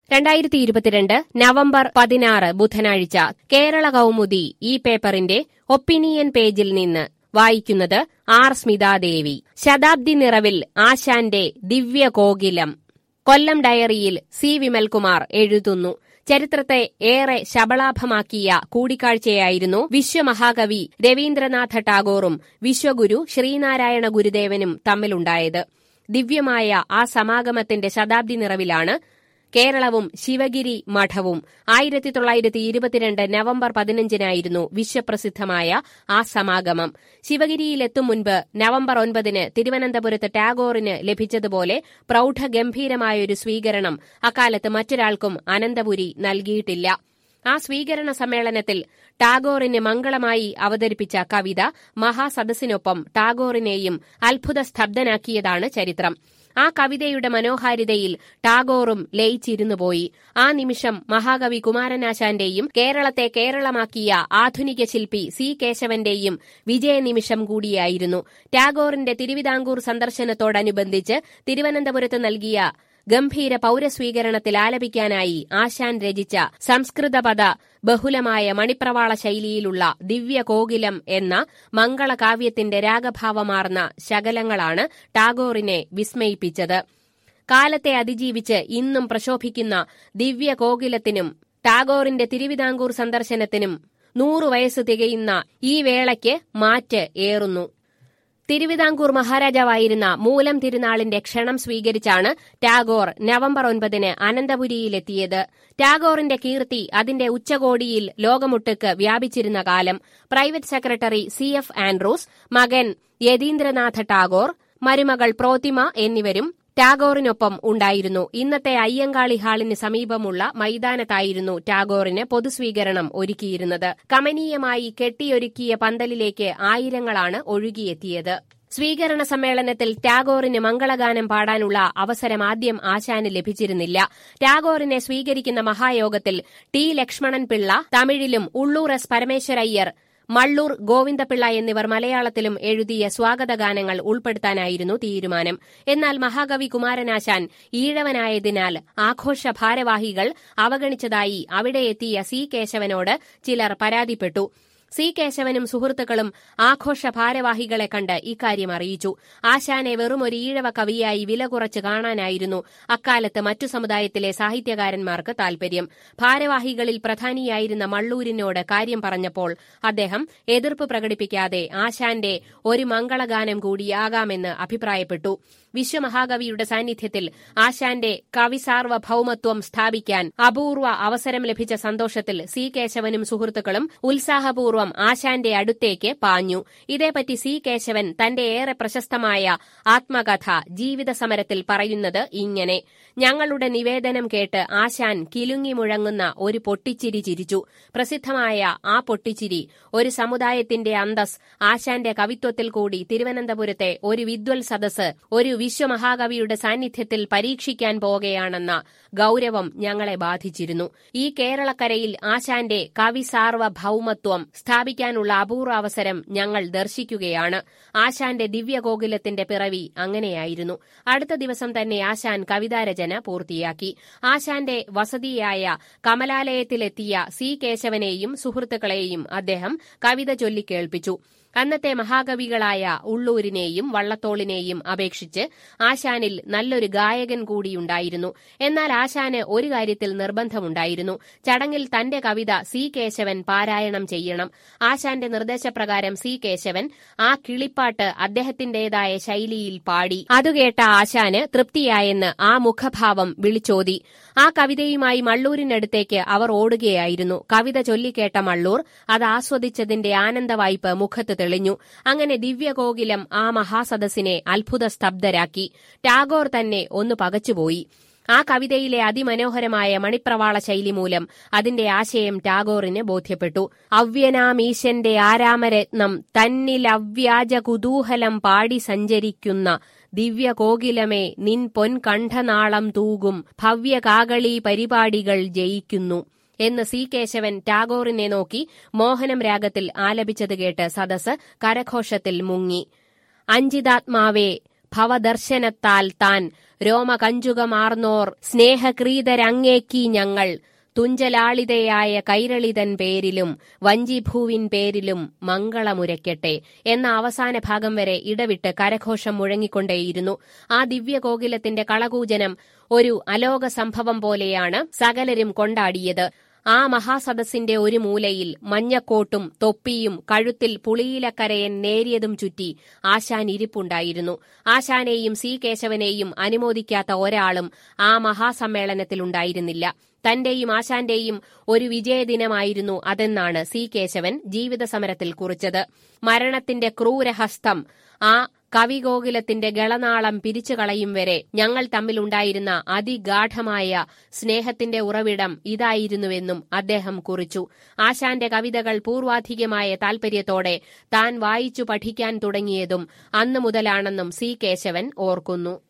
രണ്ടായിരത്തി ഇരുപത്തിരണ്ട് നവംബർ പതിനാറ് ബുധനാഴ്ച കേരള കൗമുദി ഈ പേപ്പറിന്റെ ഒപ്പീനിയൻ പേജിൽ നിന്ന് വായിക്കുന്നത് ആർ സ്മിതാദേവി ശതാബ്ദി നിറവിൽ ആശാന്റെ ദിവ്യ കോകിലം കൊല്ലം ഡയറിയിൽ സി വിമൽകുമാർ എഴുതുന്നു ചരിത്രത്തെ ഏറെ ശബളാഭമാക്കിയ കൂടിക്കാഴ്ചയായിരുന്നു വിശ്വമഹാകവി രവീന്ദ്രനാഥ ടാഗോറും വിശ്വഗുരു ശ്രീനാരായണ ഗുരുദേവനും തമ്മിലുണ്ടായത് ദിവ്യമായ ആ സമാഗമത്തിന്റെ ശതാബ്ദി നിറവിലാണ് കേരളവും ശിവഗിരി മഠവും ആയിരത്തി തൊള്ളായിരത്തി ഇരുപത്തിരണ്ട് നവംബർ പതിനഞ്ചിനായിരുന്നു വിശ്വപ്രസിദ്ധമായ ആ സമാഗമം ശിവഗിരിയിലെത്തും മുൻപ് നവംബർ ഒൻപതിന് തിരുവനന്തപുരത്ത് ടാഗോറിന് ലഭിച്ചതുപോലെ പ്രൌഢഗംഭീരമായൊരു സ്വീകരണം അക്കാലത്ത് മറ്റൊരാൾക്കും അനന്തപുരി നൽകിയിട്ടില്ല ആ സ്വീകരണ സമ്മേളനത്തിൽ ടാഗോറിന് മംഗളമായി അവതരിപ്പിച്ച കവിത മഹാസദസ്സിനൊപ്പം ടാഗോറിനെയും അത്ഭുത സ്തബ്ധനാക്കിയതാണ് ചരിത്രം ആ കവിതയുടെ മനോഹാരിതയിൽ ടാഗോറും ലയിച്ചിരുന്നുപോയി ആ നിമിഷം മഹാകവി കുമാരനാശാന്റെയും കേരളത്തെ കേരളമാക്കിയ ആധുനിക ശില്പി സി കേശവന്റെയും വിജയനിമിഷം കൂടിയായിരുന്നു ടാഗോറിന്റെ തിരുവിതാംകൂർ സന്ദർശനത്തോടനുബന്ധിച്ച് തിരുവനന്തപുരത്ത് നൽകിയ ഗംഭീര പൌരസ്വീകരണത്തിൽ ആലപിക്കാനായി ആശാൻ രചിച്ച സംസ്കൃതപദ ബഹുലമായ മണിപ്രവാള ശൈലിയിലുള്ള ദിവ്യ കോകിലം എന്ന മംഗളകാവ്യത്തിന്റെ രാഗഭാവമാർന്ന ശകലങ്ങളാണ് ടാഗോറിനെ വിസ്മയിപ്പിച്ചത് കാലത്തെ അതിജീവിച്ച് ഇന്നും പ്രശോഭിക്കുന്ന ദിവ്യ കോകിലത്തിനും ടാഗോറിന്റെ തിരുവിതാംകൂർ സന്ദർശനത്തിനും നൂറു വയസ്സ് തികയുന്ന ഈ വേളയ്ക്ക് മാറ്റ് ഏറുന്നു തിരുവിതാംകൂർ മഹാരാജാവായിരുന്ന മൂലം തിരുനാളിന്റെ ക്ഷണം സ്വീകരിച്ചാണ് ടാഗോർ നവംബർ ഒൻപതിന് അനന്തപുരിയിലെത്തിയത് ടാഗോറിന്റെ കീർത്തി അതിന്റെ ഉച്ചകോടിയിൽ ലോകമൊട്ടുക്ക് വ്യാപിച്ചിരുന്ന കാലം private secretary C F Andrews മകൻ യതീന്ദ്രനാഥ ടാഗോർ മരുമകൾ പ്രോത്തിമ എന്നിവരും ടാഗോറിനൊപ്പം ഉണ്ടായിരുന്നു ഇന്നത്തെ അയ്യങ്കാളി ഹാളിന് സമീപമുള്ള മൈതാനത്തായിരുന്നു ടാഗോറിന് പൊതുസ്വീകരണം ഒരുക്കിയിരുന്നത് കമനീയമായി കെട്ടിയൊരുക്കിയ പന്തലിലേക്ക് ആയിരങ്ങളാണ് ഒഴുകിയെത്തിയത് സ്വീകരണ സമ്മേളനത്തിൽ ടാഗോറിന് മംഗളഗാനം പാടാനുള്ള അവസരം ആദ്യം ആശാന് ലഭിച്ചിരുന്നില്ല ടാഗോറിനെ സ്വീകരിക്കുന്ന മഹായോഗത്തിൽ ടി ലക്ഷ്മണൻ പിള്ള തമിഴിലും ഉള്ളൂർ എസ് പരമേശ്വരയ്യർ മള്ളൂർ ഗോവിന്ദപിള്ള എന്നിവർ മലയാളത്തിലും എഴുതിയ സ്വാഗതഗാനങ്ങൾ ഉൾപ്പെടുത്താനായിരുന്നു തീരുമാനം എന്നാൽ മഹാകവി കുമാരനാശാൻ ഈഴവനായതിനാൽ ആഘോഷ ഭാരവാഹികൾ അവഗണിച്ചതായി അവിടെ എത്തിയ സി കേശവനോട് ചിലർ പരാതിപ്പെട്ടു സി കേശവനും സുഹൃത്തുക്കളും ആഘോഷ ഭാരവാഹികളെ കണ്ട് ഇക്കാര്യം അറിയിച്ചു ആശാനെ വെറും ഒരു ഈഴവ കവിയായി വില കുറച്ച് കാണാനായിരുന്നു അക്കാലത്ത് മറ്റു സമുദായത്തിലെ സാഹിത്യകാരന്മാർക്ക് താൽപര്യം ഭാരവാഹികളിൽ പ്രധാനിയായിരുന്ന മള്ളൂരിനോട് കാര്യം പറഞ്ഞപ്പോൾ അദ്ദേഹം എതിർപ്പ് പ്രകടിപ്പിക്കാതെ ആശാന്റെ ഒരു മംഗളഗാനം കൂടിയാകാമെന്ന് അഭിപ്രായപ്പെട്ടു വിശ്വമഹാകവിയുടെ സാന്നിധ്യത്തിൽ ആശാന്റെ കവിസാർവഭൌമത്വം സ്ഥാപിക്കാൻ അപൂർവ അവസരം ലഭിച്ച സന്തോഷത്തിൽ സി കേശവനും സുഹൃത്തുക്കളും ഉത്സാഹപൂർവ്വം ആശാന്റെ അടുത്തേക്ക് പാഞ്ഞു ഇതേപ്പറ്റി സി കേശവൻ തന്റെ ഏറെ പ്രശസ്തമായ ആത്മകഥ ജീവിത സമരത്തിൽ പറയുന്നത് ഇങ്ങനെ ഞങ്ങളുടെ നിവേദനം കേട്ട് ആശാൻ കിലുങ്ങി മുഴങ്ങുന്ന ഒരു പൊട്ടിച്ചിരി ചിരിച്ചു പ്രസിദ്ധമായ ആ പൊട്ടിച്ചിരി ഒരു സമുദായത്തിന്റെ അന്തസ് ആശാന്റെ കവിത്വത്തിൽ കൂടി തിരുവനന്തപുരത്തെ ഒരു വിദ്വൽ സദസ് ഒരു വിശ്വമഹാകവിയുടെ സാന്നിധ്യത്തിൽ പരീക്ഷിക്കാൻ പോകുകയാണെന്ന ഗൌരവം ഞങ്ങളെ ബാധിച്ചിരുന്നു ഈ കേരളക്കരയിൽ ആശാന്റെ കവി സാർവഭൌമത്വം സ്ഥാപിക്കാനുള്ള അപൂർവ അവസരം ഞങ്ങൾ ദർശിക്കുകയാണ് ആശാന്റെ ദിവ്യകോകിലത്തിന്റെ പിറവി അങ്ങനെയായിരുന്നു അടുത്ത ദിവസം തന്നെ ആശാൻ കവിതാരചന പൂർത്തിയാക്കി ആശാന്റെ വസതിയായ കമലാലയത്തിലെത്തിയ സി കേശവനെയും സുഹൃത്തുക്കളെയും അദ്ദേഹം കവിത ചൊല്ലിക്കേൾപ്പിച്ചു അന്നത്തെ മഹാകവികളായ ഉള്ളൂരിനെയും വള്ളത്തോളിനെയും അപേക്ഷിച്ച് ആശാനിൽ നല്ലൊരു ഗായകൻ കൂടിയുണ്ടായിരുന്നു എന്നാൽ ആശാന് ഒരു കാര്യത്തിൽ നിർബന്ധമുണ്ടായിരുന്നു ചടങ്ങിൽ തന്റെ കവിത സി കേശവൻ പാരായണം ചെയ്യണം ആശാന്റെ നിർദ്ദേശപ്രകാരം സി കേശവൻ ആ കിളിപ്പാട്ട് അദ്ദേഹത്തിന്റേതായ ശൈലിയിൽ പാടി അതുകേട്ട ആശാന് തൃപ്തിയായെന്ന് ആ മുഖഭാവം വിളിച്ചോതി ആ കവിതയുമായി മള്ളൂരിനടുത്തേക്ക് അവർ ഓടുകയായിരുന്നു കവിത ചൊല്ലിക്കേട്ട മള്ളൂർ അത് ആസ്വദിച്ചതിന്റെ ആനന്ദവായ്പ് മുഖത്ത് തെളിഞ്ഞു അങ്ങനെ ദിവ്യകോകിലം ആ മഹാസദസ്സിനെ അത്ഭുത സ്തബ്ധരാക്കി ടാഗോർ തന്നെ ഒന്ന് പകച്ചുപോയി ആ കവിതയിലെ അതിമനോഹരമായ മണിപ്രവാള ശൈലി മൂലം അതിന്റെ ആശയം ടാഗോറിന് ബോധ്യപ്പെട്ടു അവ്യനാമീശന്റെ ആരാമരത്നം തന്നിൽ അവ്യാജ കുതൂഹലം പാടി സഞ്ചരിക്കുന്ന ദിവ്യകോകിലമേ നിൻ പൊൻകണ്ഠനാളം തൂകും ഭവ്യകാകളി പരിപാടികൾ ജയിക്കുന്നു എന്ന് സി കേശവൻ ടാഗോറിനെ നോക്കി മോഹനം രാഗത്തിൽ ആലപിച്ചത് കേട്ട് സദസ് കരഘോഷത്തിൽ മുങ്ങി അഞ്ചിതാത്മാവേ ഭവദർശനത്താൽ താൻ രോമകഞ്ചുകമാർന്നോർ സ്നേഹക്രീതരങ്ങേക്കി ഞങ്ങൾ തുഞ്ചലാളിതയായ കൈരളിതൻ പേരിലും വഞ്ചിഭൂവിൻ പേരിലും മംഗളമുരയ്ക്കട്ടെ എന്ന അവസാന ഭാഗം വരെ ഇടവിട്ട് കരഘോഷം മുഴങ്ങിക്കൊണ്ടേയിരുന്നു ആ ദിവ്യകോകിലത്തിന്റെ കളകൂജനം ഒരു അലോക സംഭവം പോലെയാണ് സകലരും കൊണ്ടാടിയത് ആ മഹാസദസ്സിന്റെ ഒരു മൂലയിൽ മഞ്ഞക്കോട്ടും തൊപ്പിയും കഴുത്തിൽ പുളിയിലക്കരയൻ നേരിയതും ചുറ്റി ആശാൻ ഇരിപ്പുണ്ടായിരുന്നു ആശാനെയും സി കേശവനെയും അനുമോദിക്കാത്ത ഒരാളും ആ മഹാസമ്മേളനത്തിലുണ്ടായിരുന്നില്ല തന്റെയും ആശാന്റെയും ഒരു വിജയദിനമായിരുന്നു അതെന്നാണ് സി കേശവൻ ജീവിത സമരത്തിൽ കുറിച്ചത് മരണത്തിന്റെ ക്രൂരഹസ്തം ആ കവിഗോകുലത്തിന്റെ ഗളനാളം പിരിച്ചു കളയും വരെ ഞങ്ങൾ തമ്മിലുണ്ടായിരുന്ന അതിഗാഠമായ സ്നേഹത്തിന്റെ ഉറവിടം ഇതായിരുന്നുവെന്നും അദ്ദേഹം കുറിച്ചു ആശാന്റെ കവിതകൾ പൂർവാധികമായ താൽപര്യത്തോടെ താൻ വായിച്ചു പഠിക്കാൻ തുടങ്ങിയതും അന്നു മുതലാണെന്നും സി കേശവൻ ഓർക്കുന്നു